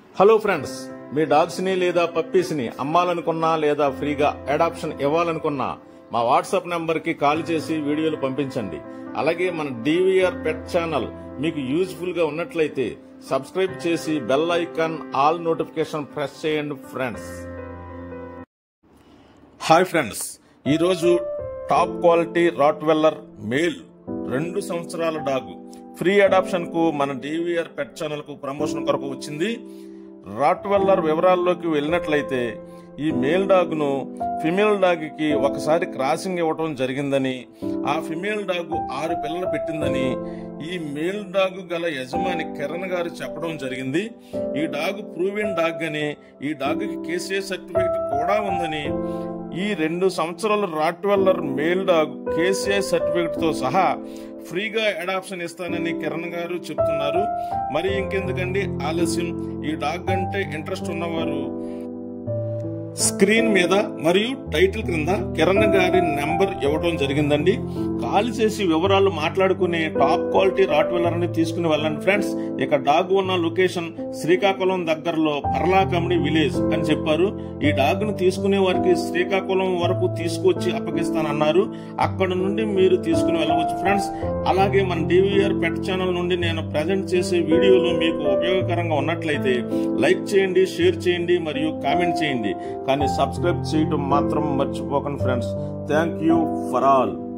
hello friends మీ dogs ని లేదా puppies ని అమ్మాలనుకున్నా లేదా ఫ్రీగా అడాప్షన్ ఇవ్వాలనుకున్నా మా వాట్సాప్ నంబర్ కి కాల్ చేసి వీడియోలు పంపించండి అలాగే మన డివిఆర్ పెట్ ఛానల్ మీకు యూజ్ఫుల్ గా ఉన్నట్లయితే సబ్స్క్రైబ్ చేసి bell icon all notification press చేయండి ఫ్రెండ్స్ హాయ్ ఫ్రెండ్స్ ఈరోజు top quality rottweiler male రెండు సంవత్సరాల డాగ్ ఫ్రీ అడాప్షన్ కు మన డివిఆర్ పెట్ ఛానల్ కు ప్రమోషన్ కొరకు వచ్చింది రాట్ వెల్లర్ వివరాల్లోకి వెళ్ళినట్లయితే ఈ మేల్ డాగ్ ను ఫిమేల్ డాగ్ కి ఒకసారి క్రాసింగ్ ఇవ్వటం జరిగిందని ఆ ఫిమేల్ డాగ్ ఆరు పిల్లలు పెట్టిందని ఈ మేల్ డాగ్ గల యజమాని కిరణ్ గారు చెప్పడం జరిగింది ఈ డాగ్ ప్రూవెన్ డాగ్ అని ఈ డాగ్ కి కేసీఏ సర్టిఫికేట్ కూడా ఉందని ఈ రెండు సంవత్సరాల rottweiler male dog KCI certificate తో సహా ఫ్రీగా అడాప్షన్ ఇస్తానని కిరణ్ గారు చెప్తున్నారు మరి ఇంకెందుకండి ఆలస్యం ఈ డాగ్ అంటే ఇంట్రెస్ట్ ఉన్నవారు స్క్రీన్ మీద మరియు టైటిల్ క్రింద కిరణ్ గారి నెంబర్ ఇవ్వడం జరిగిందండి కాల్ చేసి వివరాలు మాట్లాడుకునే టాప్ క్వాలిటీ రాట్వెల్లర్ ని తీసుకుని వెళ్ళండి ఫ్రెండ్స్ ఇక డాగ్ ఉన్న లొకేషన్ శ్రీకాకుళం దగ్గరలో పర్లాకమిడి విలేజ్ అని చెప్పారు ఈ డాగ్ ను తీసుకునే వారికి శ్రీకాకుళం వరకు తీసుకొచ్చి అప్పగిస్తానన్నారు అక్కడ నుండి మీరు తీసుకుని వెళ్ళవచ్చు ఫ్రెండ్స్ అలాగే మన డివిఆర్ పెట్ ఛానల్ నుండి నేను ప్రజెంట్ చేసే వీడియోలు మీకు ఉపయోగకరంగా ఉన్నట్లయితే లైక్ చేయండి షేర్ చేయండి మరియు కామెంట్ చేయండి కానీ సబ్స్క్రైబ్ చేయడం మాత్రం మర్చిపోకండి friends thank you for all